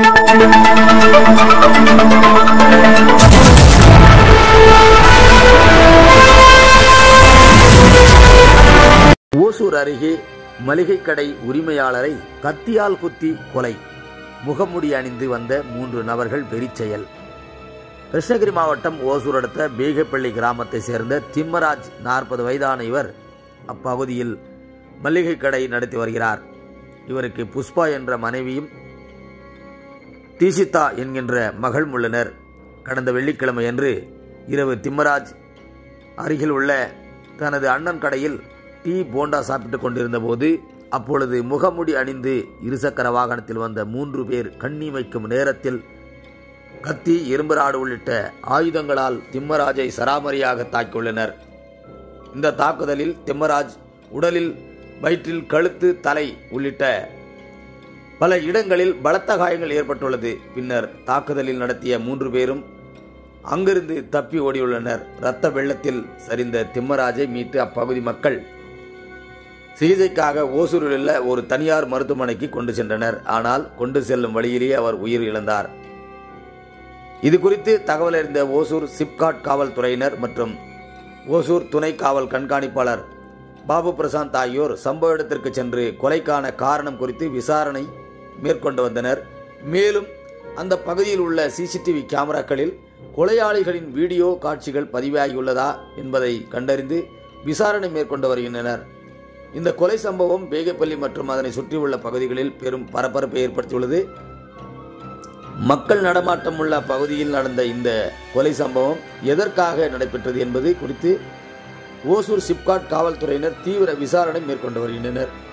ஓசூர் அருகே மளிகை கடை உரிமையாளரை கத்தியால் குத்தி கொலை முகமுடி அணிந்து வந்த மூன்று நபர்கள் வெறிச்செயல் கிருஷ்ணகிரி மாவட்டம் ஓசூர் அடுத்த பேகப்பள்ளி கிராமத்தை சேர்ந்த திம்மராஜ் நாற்பது வயதான இவர் அப்பகுதியில் மளிகை கடை நடத்தி வருகிறார் இவருக்கு புஷ்பா என்ற மனைவியும் தீசிதா என்கின்ற மகள் உள்ளனர் கடந்த வெள்ளிக்கிழமையன்று இரவு திம்மராஜ் அருகில் உள்ள தனது அண்ணன் கடையில் டீ போண்டா சாப்பிட்டுக் கொண்டிருந்த போது அப்பொழுது முகமுடி அணிந்து இருசக்கர வாகனத்தில் வந்த மூன்று பேர் கண்ணி வைக்கும் நேரத்தில் கத்தி இரும்புராடு உள்ளிட்ட ஆயுதங்களால் திம்மராஜை சராமரியாக தாக்கியுள்ளனர் இந்த தாக்குதலில் திம்மராஜ் உடலில் வயிற்றில் கழுத்து தலை உள்ளிட்ட பல இடங்களில் பலத்த காயங்கள் ஏற்பட்டுள்ளது பின்னர் தாக்குதலில் நடத்திய மூன்று பேரும் அங்கிருந்து தப்பி ஓடியுள்ளனர் இரத்த வெள்ளத்தில் சரிந்த திம்மராஜை மீட்டு அப்பகுதி மக்கள் சிகிச்சைக்காக ஓசூரில் உள்ள ஒரு தனியார் மருத்துவமனைக்கு கொண்டு சென்றனர் ஆனால் கொண்டு செல்லும் வழியிலேயே அவர் உயிர் இழந்தார் இது குறித்து தகவல் அறிந்த ஓசூர் சிப்காட் காவல்துறையினர் மற்றும் ஓசூர் துணை காவல் கண்காணிப்பாளர் பாபு பிரசாந்த் ஆகியோர் சம்பவ இடத்திற்கு சென்று கொலைக்கான காரணம் குறித்து விசாரணை மேற்கொண்டு வந்தனர் மேலும் அந்த பகுதியில் உள்ள சிசிடிவி கேமராக்களில் கொலையாளிகளின் வீடியோ காட்சிகள் பதிவாகியுள்ளதா என்பதை கண்டறிந்து விசாரணை மேற்கொண்டு வருகின்றனர் இந்த கொலை சம்பவம் பேகப்பள்ளி மற்றும் அதனை சுற்றியுள்ள பகுதிகளில் பெரும் பரபரப்பை ஏற்படுத்தியுள்ளது மக்கள் நடமாட்டம் உள்ள பகுதியில் நடந்த இந்த கொலை சம்பவம் எதற்காக நடைபெற்றது என்பது குறித்து ஓசூர் சிப்காட் காவல்துறையினர் தீவிர விசாரணை மேற்கொண்டு வருகின்றனர்